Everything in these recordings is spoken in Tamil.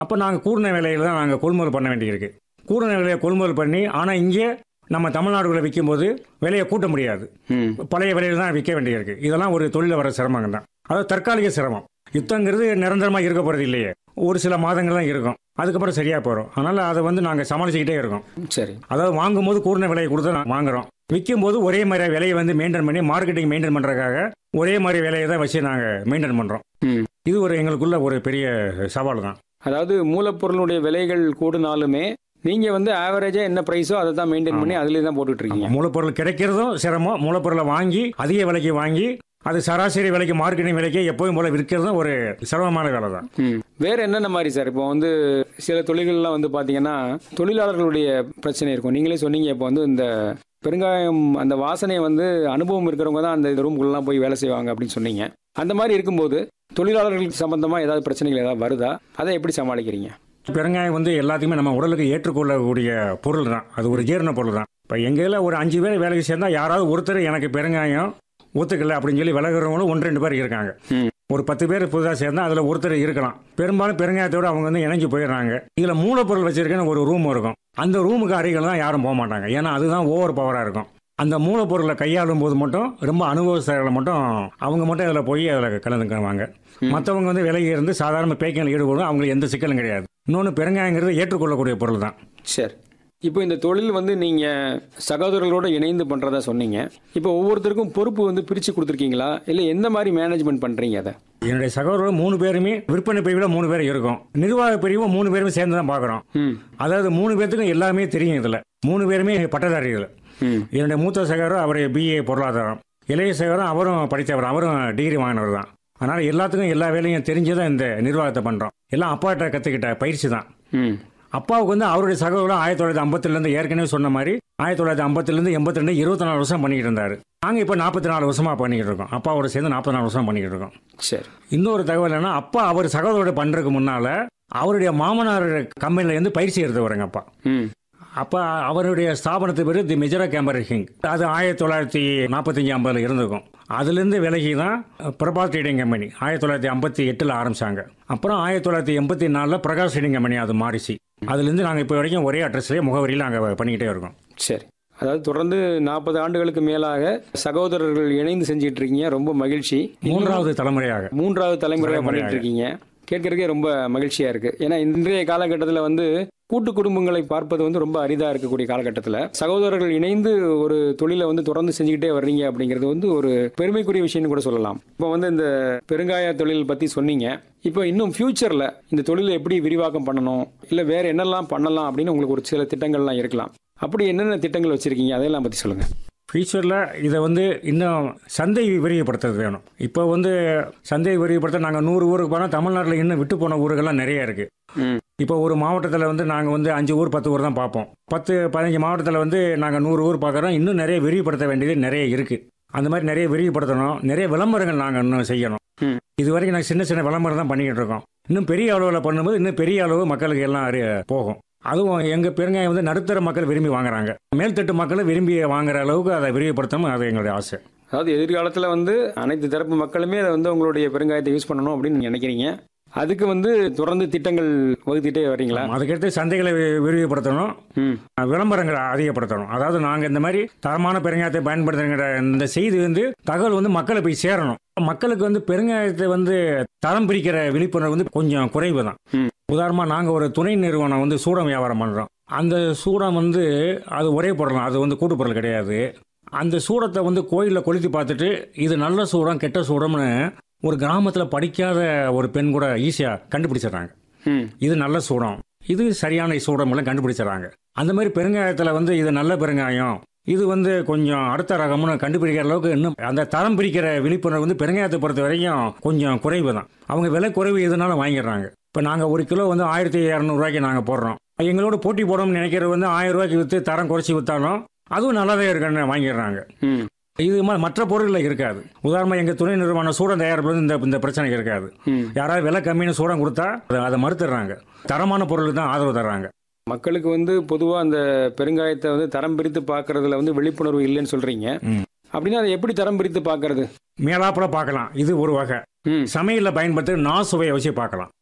அப்போ நாங்கள் கூடுன விலையில தான் நாங்கள் கொள்முதல் பண்ண வேண்டியிருக்கு கூடுன விலையை கொள்முதல் பண்ணி ஆனால் இங்கே நம்ம தமிழ்நாடுகளை விற்கும்போது விலையை கூட்ட முடியாது ம் பழைய விலையில தான் விற்க வேண்டியிருக்கு இதெல்லாம் ஒரு தொழில வர சிரமங்க தான் அதாவது தற்காலிக சிரமம் யுத்தங்கிறது நிரந்தரமாக இருக்க போகிறது இல்லையே ஒரு சில மாதங்கள் தான் இருக்கும் அதுக்கப்புறம் சரியாக போகிறோம் அதனால் அதை வந்து நாங்கள் சமாளிச்சுக்கிட்டே இருக்கோம் சரி அதாவது வாங்கும்போது கூடுன விலையை கொடுத்து நான் வாங்குறோம் விற்கும் போது ஒரே மாதிரி விலையை வந்து மெயின்டைன் பண்ணி மார்க்கெட்டிங் மெயின்டைன் பண்ணுறதுக்காக ஒரே மாதிரி விலையை தான் வச்சு நாங்கள் மெயின்டைன் பண்ணுறோம் ம் இது ஒரு எங்களுக்குள்ள ஒரு பெரிய சவால் தான் அதாவது மூலப்பொருளுடைய விலைகள் கூடுனாலுமே நீங்க வந்து ஆவரேஜா என்ன பிரைஸோ அதை தான் மெயின்டைன் பண்ணி அதுலேயே தான் போட்டுட்டு இருக்கீங்க மூலப்பொருள் கிடைக்கிறதும் சிரமம் மூலப்பொருளை வாங்கி அதிக விலைக்கு வாங்கி அது சராசரி விலைக்கு மார்க்கெட்டிங் விலைக்கு எப்போயும் போல விற்கிறதும் ஒரு சிரமமான வேலை தான் ம் வேற என்னென்ன மாதிரி சார் இப்போ வந்து சில தொழில்கள்லாம் வந்து பார்த்தீங்கன்னா தொழிலாளர்களுடைய பிரச்சனை இருக்கும் நீங்களே சொன்னீங்க இப்போ வந்து இந்த பெருங்காயம் அந்த வாசனையை வந்து அனுபவம் இருக்கிறவங்க தான் அந்த ரூம்குள்ளலாம் போய் வேலை செய்வாங்க அப்படின்னு சொன்னீங்க அந்த மாதிரி இருக்கும்போது தொழிலாளர்களுக்கு சம்பந்தமாக ஏதாவது பிரச்சனைகள் ஏதாவது வருதா அதை எப்படி சமாளிக்கிறீங்க பெருங்காயம் வந்து எல்லாத்தையுமே நம்ம உடலுக்கு ஏற்றுக்கொள்ளக்கூடிய பொருள் தான் அது ஒரு ஜீரண பொருள் தான் இப்போ எங்கள் இதில் ஒரு அஞ்சு பேர் வேலைக்கு சேர்ந்தால் யாராவது ஒருத்தர் எனக்கு பெருங்காயம் ஒத்துக்கல அப்படின்னு சொல்லி விலகுறவங்களும் ஒன்று ரெண்டு பேர் இருக்காங்க ம். ஒரு பத்து பேர் புதுதாக சேர்ந்தா அதில் ஒருத்தர் இருக்கலாம் பெரும்பாலும் பெருங்காயத்தோட அவங்க வந்து இணைஞ்சு போயிடுறாங்க இதில் மூலப்பொருள் வச்சிருக்கேன்னு ஒரு ரூம் இருக்கும் அந்த ரூமுக்கு அருகில் தான் யாரும் போக மாட்டாங்க ஏன்னா அதுதான் ஓவர் பவராக இருக்கும் அந்த மூலப்பொருளை கையாளும் போது மட்டும் ரொம்ப அனுபவஸ்தர்களை மட்டும் அவங்க மட்டும் அதில் போய் அதில் கலந்துக்குவாங்க மற்றவங்க வந்து விலகி இருந்து சாதாரண பேக்கிங்கில் ஈடுபடும் அவங்களுக்கு எந்த சிக்கலும் கிடையாது இன்னொன்று பெருங்காயங்கிறது ஏற்றுக்கொள்ளக்கூடிய பொருள் தான் சரி இப்போ இந்த தொழில் வந்து நீங்க சகோதரர்களோட இணைந்து பண்றதா சொன்னீங்க இப்போ ஒவ்வொருத்தருக்கும் பொறுப்பு வந்து பிரிச்சு கொடுத்துருக்கீங்களா இல்லை எந்த மாதிரி மேனேஜ்மெண்ட் பண்றீங்க அதை என்னுடைய சகோதரர்கள் மூணு பேருமே விற்பனை பிரிவில் மூணு பேர் இருக்கும் நிர்வாக பிரிவும் மூணு பேருமே சேர்ந்து தான் பார்க்குறோம் ம் அதாவது மூணு பேர்த்துக்கும் எல்லாமே தெரியும் இதில் மூணு பேருமே பட்டதாரிகள் ம் என்னுடைய மூத்த சகோதரர் அவர் பிஏ பொருளாதாரம் இளைய சகோதரன் அவரும் படித்தவர் அவரும் டிகிரி வாங்கினவர் தான் அதனால் எல்லாத்துக்கும் எல்லா வேலையும் தெரிஞ்சு தான் இந்த நிர்வாகத்தை பண்ணுறோம் எல்லாம் அப்பாட்ட கற்றுக்கிட்ட பயிற்சி தான் ம் அப்பாவுக்கு வந்து அவருடைய சகோதரர் ஆயிரத்தி தொள்ளாயிரத்தி ஐம்பத்துலேருந்து ஏற்கனவே சொன்ன மாதிரி ஆயிரத்தி தொள்ளாயிரத்தி ஐம்பத்துலேருந்து எண்பத்தி ரெண்டு இருபத்தி நாலு வருஷம் பண்ணிக்கிட்டு இருந்தார் நாங்கள் இப்போ நாற்பத்தி நாலு வருஷமாக பண்ணிக்கிட்டு இருக்கோம் அப்பாவோட சேர்ந்து நாற்பத்தி நாலு வருஷம் பண்ணிக்கிட்டு இருக்கோம் சரி இன்னொரு தகவல் என்னன்னா அப்பா அவர் சகோதரோட பண்ணுறதுக்கு முன்னால் அவருடைய மாமனார் கம்பெனியில் இருந்து பயிற்சி எடுத்தவருங்க அப்பா ம் அப்போ அவருடைய ஸ்தாபனத்து பேர் தி மெஜரா கேம்பர் ஹிங் அது ஆயிரத்தி தொள்ளாயிரத்தி நாற்பத்தஞ்சு ஐம்பதில் இருந்திருக்கும் அதுலேருந்து விலகி தான் பிரபாத் ட்ரேடிங் கம்பெனி ஆயிரத்தி தொள்ளாயிரத்தி ஐம்பத்தி எட்டில் ஆரம்பிச்சாங்க அப்புறம் ஆயிரத்தி தொள்ளாயிரத்தி எண்பத்தி நாலில் பிரகாஷ் ட்ரேடிங் கம்பெனி அது மாறிச்சு அதுலேருந்து நாங்கள் இப்போ வரைக்கும் ஒரே அட்ரஸ்லேயே முகவரியில் நாங்கள் பண்ணிக்கிட்டே இருக்கோம் சரி அதாவது தொடர்ந்து நாற்பது ஆண்டுகளுக்கு மேலாக சகோதரர்கள் இணைந்து செஞ்சுட்டு இருக்கீங்க ரொம்ப மகிழ்ச்சி மூன்றாவது தலைமுறையாக மூன்றாவது தலைமுறையாக தலைமுறையாக. பண்ணிட்டு இருக்கீங்க கேட்கறதுக்கே ரொம்ப மகிழ்ச்சியா இருக்கு ஏன்னா இன்றைய காலகட்டத்தில் வந்து கூட்டு குடும்பங்களை பார்ப்பது வந்து ரொம்ப அரிதா இருக்கக்கூடிய காலகட்டத்தில் சகோதரர்கள் இணைந்து ஒரு தொழிலை வந்து தொடர்ந்து செஞ்சுக்கிட்டே வர்றீங்க அப்படிங்கிறது வந்து ஒரு பெருமைக்குரிய விஷயம்னு கூட சொல்லலாம் இப்போ வந்து இந்த பெருங்காய தொழில் பத்தி சொன்னீங்க இப்போ இன்னும் ஃபியூச்சர்ல இந்த தொழிலை எப்படி விரிவாக்கம் பண்ணணும் இல்லை வேற என்னெல்லாம் பண்ணலாம் அப்படின்னு உங்களுக்கு ஒரு சில திட்டங்கள்லாம் இருக்கலாம் அப்படி என்னென்ன திட்டங்கள் வச்சிருக்கீங்க அதையெல்லாம் பத்தி சொல்லுங்க ஃபியூச்சரில் இதை வந்து இன்னும் சந்தை விரிவுபடுத்துறது வேணும் இப்போ வந்து சந்தை விரிவுபடுத்த நாங்கள் நூறு ஊருக்கு போனால் தமிழ்நாட்டில் இன்னும் விட்டு போன ஊர்கள்லாம் நிறைய இருக்குது ம் இப்போ ஒரு மாவட்டத்தில் வந்து நாங்கள் வந்து அஞ்சு ஊர் பத்து ஊர் தான் பார்ப்போம் பத்து பதினஞ்சு மாவட்டத்தில் வந்து நாங்கள் நூறு ஊர் பார்க்குறோம் இன்னும் நிறைய விரிவுபடுத்த வேண்டியது நிறைய இருக்குது அந்த மாதிரி நிறைய விரிவுபடுத்தணும் நிறைய விளம்பரங்கள் நாங்கள் இன்னும் செய்யணும் ம். இது வரைக்கும் நாங்கள் சின்ன சின்ன விளம்பரம் தான் பண்ணிக்கிட்டு இருக்கோம் இன்னும் பெரிய அளவில் பண்ணும்போது இன்னும் பெரிய அளவு மக்களுக்கு எல்லாம் அறி போகும் அதுவும் எங்கள் பெருங்காயம் வந்து நடுத்தர மக்கள் விரும்பி வாங்குறாங்க மேல்தட்டு மக்களும் விரும்பி வாங்குற அளவுக்கு அதை விரிவுபடுத்தணும் அது எங்களுடைய ஆசை அதாவது எதிர்காலத்தில் வந்து அனைத்து தரப்பு மக்களுமே அதை வந்து உங்களுடைய பெருங்காயத்தை யூஸ் பண்ணணும் அப்படின்னு நீங்க நினைக்கிறீங்க அதுக்கு வந்து தொடர்ந்து திட்டங்கள் வகுத்துட்டே வர்றீங்களா அதுக்கடுத்து சந்தைகளை வி- விரிவுபடுத்தணும் ம் விளம்பரங்களை அதிகப்படுத்தணும் அதாவது நாங்கள் இந்த மாதிரி தரமான பெருங்காயத்தை பயன்படுத்துகிற இந்த செய்தி வந்து தகவல் வந்து மக்களை போய் சேரணும் மக்களுக்கு வந்து பெருங்காயத்தை வந்து தரம் பிரிக்கிற விழிப்புணர்வு வந்து கொஞ்சம் குறைவு தான் ம். உதாரணமாக நாங்கள் ஒரு துணை நிறுவனம் வந்து சூடம் வியாபாரம் பண்ணுறோம் அந்த சூடம் வந்து அது ஒரே பொருள் அது வந்து கூட்டு பொருள் கிடையாது அந்த சூடத்தை வந்து கோயிலில் கொளுத்தி பார்த்துட்டு இது நல்ல சூடம் கெட்ட சூடம்னு ஒரு கிராமத்தில் படிக்காத ஒரு பெண் கூட ஈஸியாக கண்டுபிடிச்சிடுறாங்க ம் இது நல்ல சூடம் இது சரியான சூடம் எல்லாம் கண்டுபிடிச்சிடறாங்க அந்த மாதிரி பெருங்காயத்தில் வந்து இது நல்ல பெருங்காயம் இது வந்து கொஞ்சம் அடுத்த ரகம்னு கண்டுபிடிக்கிற அளவுக்கு இன்னும் அந்த தரம் பிரிக்கிற விழிப்புணர்வு வந்து பெருங்காயத்தை பொறுத்த வரைக்கும் கொஞ்சம் குறைவு தான் அவங்க விலை குறைவு எதுனாலும் வாங்கிடுறாங்க இப்போ நாங்கள் ஒரு கிலோ வந்து ஆயிரத்தி இரநூறுவாய்க்கு நாங்கள் போடுறோம் எங்களோட போட்டி போடணும்னு நினைக்கிறது வந்து ஆயிரம் ரூபாய்க்கு விற்று தரம் குறைச்சி விற்றாலும் அதுவும் நல்லாவே இருக்குன்னு வாங்கிடுறாங்க ம் இது மாதிரி மற்ற பொருளில் இருக்காது உதாரணமாக எங்கள் துணை நிறுவனம் சூடம் தயாரிப்பது இந்த இந்த பிரச்சனை இருக்காது ம் யாராவது விலை கம்மின்னு சூடம் கொடுத்தா அதை- அதை மறுத்துடுறாங்க தரமான பொருளுக்கு தான் ஆதரவு தர்றாங்க மக்களுக்கு வந்து பொதுவாக அந்த பெருங்காயத்தை வந்து தரம் பிரித்து பார்க்கறதுல வந்து விழிப்புணர்வு இல்லைன்னு சொல்றீங்க ம். அப்படின்னா அதை எப்படி தரம் பிரித்து பார்க்கறது மேலாப்புல பார்க்கலாம் இது ஒரு வகை ம் சமையலில் பயன்படுத்த நான் சுவையை வச்சு பார்க்கலாம்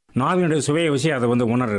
நாவினுடைய சுவையை வச்சு அதை வந்து உணர்றது